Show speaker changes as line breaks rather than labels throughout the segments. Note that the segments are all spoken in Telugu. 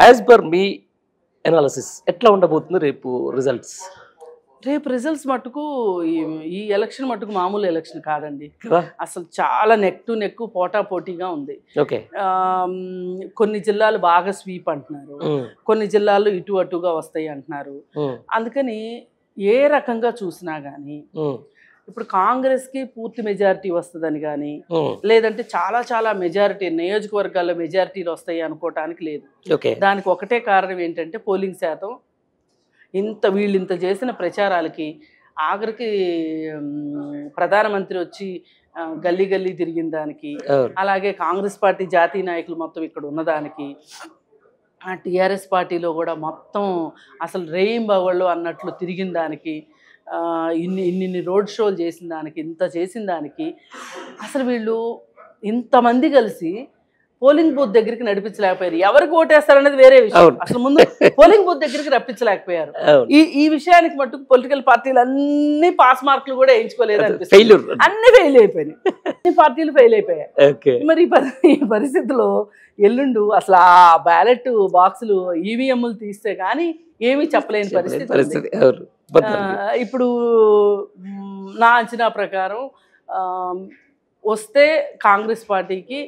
యాజ్ పర్ మీ అనాలిసిస్ ఎట్లా ఉండబోతుంది రేపు రిజల్ట్స్
రేపు రిజల్ట్స్ మట్టుకు ఈ- ఈ ఎలక్షన్ మట్టుకు మామూలు ఎలక్షన్ కాదండి
కదా
అసలు చాలా నెక్ టు నెక్ పోటా పోటీగా ఉంది
ఓకే
ఆమ్, కొన్ని జిల్లాలు బాగా స్వీప్ అంటున్నారు కొన్ని జిల్లాలు ఇటు అటుగా వస్తాయి అంటున్నారు అందుకని ఏ రకంగా చూసినా కానీ ఇప్పుడు కాంగ్రెస్కి పూర్తి మెజారిటీ వస్తుందని కానీ లేదంటే చాలా చాలా మెజారిటీ నియోజకవర్గాల్లో మెజారిటీలు వస్తాయి అనుకోవటానికి లేదు
ఓకే
దానికి ఒకటే కారణం ఏంటంటే పోలింగ్ శాతం ఇంత వీళ్ళు ఇంత చేసిన ప్రచారాలకి ఆఖరికి ఉమ్, ప్రధానమంత్రి వచ్చి ఆ, గల్లీ గల్లీ తిరిగిన దానికి అలాగే కాంగ్రెస్ పార్టీ జాతీయ నాయకులు మొత్తం ఇక్కడ ఉన్నదానికి ఆ టీఆర్ఎస్ పార్టీలో కూడా మొత్తం అసలు రేయింబవళ్ళు అన్నట్లు తిరిగిన దానికి ఆ, ఇన్ని ఇన్ని రోడ్ షోలు చేసిన దానికి ఇంత చేసిన దానికి అసలు వీళ్ళు ఇంతమంది కలిసి పోలింగ్ బూత్ దగ్గరికి నడిపించలేకపోయారు ఎవరికి ఓటేస్తారనేది వేరే విషయం
అవును.
అసలు ముందు పోలింగ్ బూత్ దగ్గరికి రప్పించలేకపోయారు ఈ ఈ విషయానికి మట్టుకు పొలిటికల్ పార్టీలు అన్ని పాస్ మార్కులు కూడా వేయించుకోలేదు అనిపిస్తుంది
ఫెయిల్యూర్
అన్ని ఫెయిల్ అయిపోయినాయి అన్ని పార్టీలు ఫెయిల్ అయిపోయాయి
ఓకే
మరి ఈ పరి- ఈ పరిస్థితిలో ఎల్లుండు అసలు ఆ బ్యాలెట్ బాక్సులు ఈవీఎంలు తీస్తే కానీ ఏమీ చెప్పలేని పరిస్థితి ఉంది.
పరిస్థితి అవును
ఆ, ఇప్పుడు మ్, నా అంచనా ప్రకారం ఆ, వస్తే కాంగ్రెస్ పార్టీకి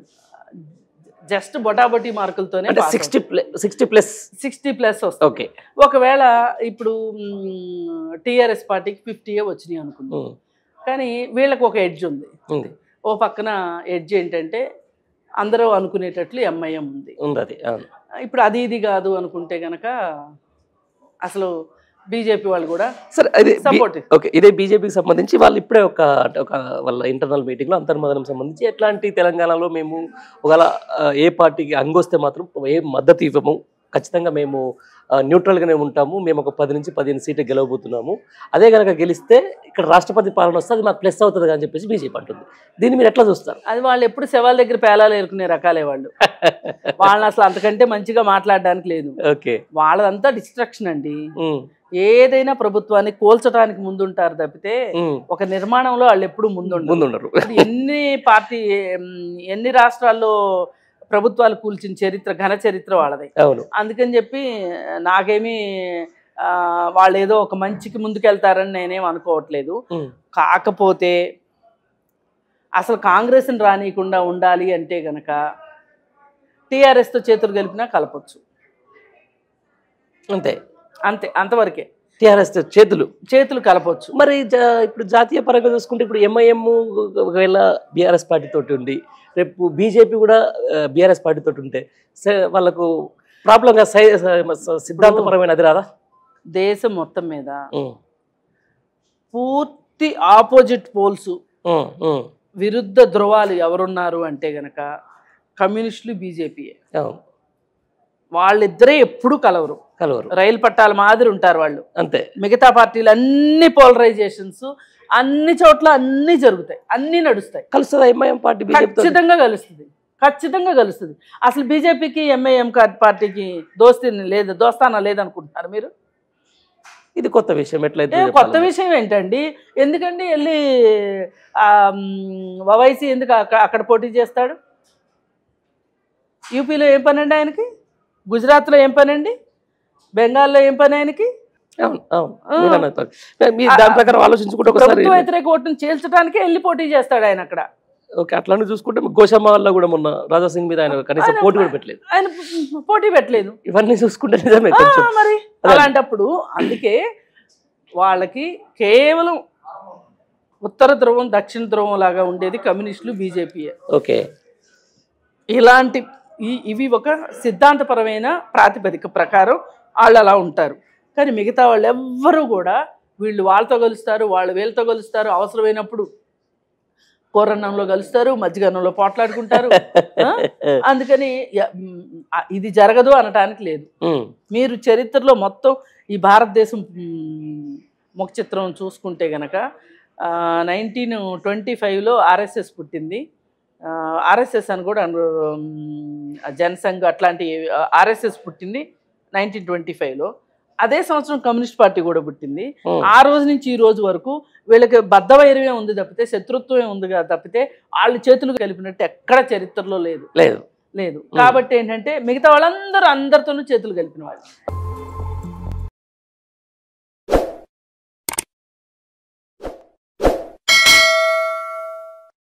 జస్ట్ బొటాబొటీ మార్కులతోనే
అంటే sixty plus sixty plus
sixty plus వస్తుంది
ఓకే
ఒకవేళ ఇప్పుడు టీఆర్ఎస్ పార్టీకి ఫిఫ్టీ వచ్చినాయి అనుకుందాం కానీ వీళ్ళకి ఒక ఎడ్జ్ ఉంది
ఉంది
ఓ పక్కన ఎడ్జ్ ఏంటంటే అందరూ అనుకునేటట్లు ఎంఐఎం ఉంది
ఉంది అది అవును
ఇప్పుడు అది ఇది కాదు అనుకుంటే గనక అసలు బీజేపీ వాళ్ళు కూడా
సరే అదే బి-
సపోర్ట్
ఓకే ఇదే బీజేపీకి సంబంధించి వాళ్ళు ఇప్పుడే ఒక అంటే ఒక వాళ్ళ ఇంటర్నల్ మీటింగ్లో అంతర్మదనం సంబంధించి ఎట్లాంటి తెలంగాణలో మేము ఒకవేళ ఆ, ఏ పార్టీకి అంగొస్తే మాత్రం ఏ మద్దతు ఇవ్వము ఖచ్చితంగా మేము ఆ, న్యూట్రల్గానే ఉంటాము మేము ఒక పది నుంచి పదిహేను సీట్లు గెలవబోతున్నాము అదే కనుక గెలిస్తే ఇక్కడ రాష్ట్రపతి పాలన వస్తే అది మాకు ప్లస్ అవుతుంది అని చెప్పేసి బీజేపీ అంటుంది దీన్ని మీరు ఎట్లా చూస్తారు
అది వాళ్ళు ఎప్పుడు శవాల దగ్గర పేలాలు ఏరుకునే రకాలే వాళ్ళు వాళ్ళని అసలు అంతకంటే మంచిగా మాట్లాడడానికి లేదు
ఓకే
వాళ్ళదంతా డిస్ట్రక్షన్ అండి
ఉమ్,
ఏదైనా ప్రభుత్వాన్ని కోల్చడానికి ముందుంటారు తప్పితే
ఉమ్,
ఒక నిర్మాణంలో వాళ్ళు ఎప్పుడు ముందుండరు
ముందుండరు
ఇప్పుడు ఎన్ని పార్టీ ఎం, ఎన్ని రాష్ట్రాల్లో ప్రభుత్వాలు కూల్చిన చరిత్ర ఘన చరిత్ర వాళ్ళది
అవును
అందుకని చెప్పి నాకేమీ ఆ, వాళ్ళు ఏదో ఒక మంచికి ముందుకెళ్తారని నేనేం అనుకోవట్లేదు
ఉమ్,
కాకపోతే అసలు కాంగ్రెస్ని రానియకుండా ఉండాలి అంటే గనక టీఆర్ఎస్తో చేతులు కలిపినా కలపచ్చు
అంతే
అంతే అంతవరకే
టిఆర్ఎస్ చేతులు
చేతులు కలపచ్చు
మరి జా- ఇప్పుడు జాతీయ పరంగా చూసుకుంటే ఇప్పుడు ఎంఐఎం ఒకవేళ బీఆర్ఎస్ పార్టీ తోటి ఉంది రేపు బీజేపీ కూడా బీఆర్ఎస్ పార్టీ తోటి ఉంటే సే- వాళ్ళకు ప్రాబ్లంగా సై స- సిద్ధాంతపరమైన అది రాదా
దేశం మొత్తం మీద
ఉమ్,
పూర్తి ఆపోజిట్ పోల్స్
ఉమ్, ఉమ్,
విరుద్ధ ధ్రువాలు ఎవరున్నారు అంటే గనక కమ్యూనిస్టులు బీజేపీ
అవును
వాళ్ళిద్దరే ఎప్పుడూ కలవరు
కలవరు
రైలు పట్టాల మాదిరి ఉంటారు వాళ్ళు
అంతే
మిగతా పార్టీలు అన్ని పోలరైజేషన్స్ అన్ని చోట్ల అన్ని జరుగుతాయి అన్ని నడుస్తాయి
కలుస్తుందా ఎంఐఎం పార్టీ బీజేపీ
ఖచ్చితంగా కలుస్తుంది ఖచ్చితంగా కలుస్తుంది అసలు బీజేపీకి ఎంఐఎం పార్టీకి దోస్తీ లేదు దోస్తానా లేదనుకుంటున్నారు మీరు
ఇది కొత్త విషయం ఎట్లయితే
ఏ కొత్త విషయం ఏంటండి ఎందుకండి వెళ్ళి ఆ, మ్, వవైసీ ఎందుకు అక్క- అక్కడ పోటీ చేస్తాడు యూపీలో ఏం పని అండి ఆయనకి గుజరాత్లో ఏం పని అండి బెంగాల్లో ఏం పని ఆయనకి
అవును అవును
ఆ.
మీరు అన్నది పక్క. మీ దాని ప్రకారం ఆలోచించుకుంటే ఒకసారి
ప్రభుత్వ వ్యతిరేక ఓటును చేల్చడానికే వెళ్ళి పోటీ చేస్తాడు ఆయన అక్కడ
ఓకే అట్లానే చూసుకుంటే గోషమ్మ వల్ల కూడా మొన్న రాజా సింగ్ మీద ఆయన కనీసం
ఆయన-
పోటీ కూడా పెట్టలేదు
ఆయన పోటీ పెట్టలేదు
ఇవన్నీ చూసుకుంటే నిజమే
ఆ,
కొంచెం
మరి అలాంటప్పుడు అందుకే వాళ్ళకి కేవలం ఉత్తర ధ్రువం దక్షిణ ధ్రువం లాగా ఉండేది కమ్యూనిస్టులు బీజేపీ
ఓకే
ఇలాంటి ఈ ఇవి ఒక సిద్ధాంతపరమైన ప్రాతిపదిక ప్రకారం వాళ్ళు అలా ఉంటారు కానీ మిగతా వాళ్ళు ఎవ్వరూ కూడా వీళ్ళు వాళ్ళతో కలుస్తారు వాళ్ళు వీళ్ళతో కలుస్తారు అవసరమైనప్పుడు కూరన్నంలో కలుస్తారు మజ్జిగన్నంలో పోట్లాడుకుంటారు ఆ? అందుకని య- మ్, ఆ, ఇది జరగదు అనటానికి లేదు
ఉమ్,
మీరు చరిత్రలో మొత్తం ఈ భారతదేశం మ్, ముఖ చిత్రం చూసుకుంటే గనక నైన్టీన్ ట్వంటీ ఫైవ్లో ఆర్ఎస్ఎస్ పుట్టింది ఆర్ఎస్ఎస్ అని కూడా అను- మ్, జనసంఘ్ అట్లాంటి ఆర్ఎస్ఎస్ పుట్టింది నైన్టీన్ ట్వంటీ ఫైవ్లో అదే సంవత్సరం కమ్యూనిస్ట్ పార్టీ కూడా పుట్టింది
ఉమ్.
ఆ రోజు నుంచి ఈ రోజు వరకు వీళ్ళకి బద్ధవైరమే ఉంది తప్పితే శత్రుత్వమే ఉంది కదా తప్పితే వాళ్ళు చేతులు కలిపినట్టు ఎక్కడ చరిత్రలో లేదు
లేదు
లేదు కాబట్టి ఏంటంటే మిగతా వాళ్ళందరూ అందరితోనూ చేతులు కలిపిన వాళ్ళు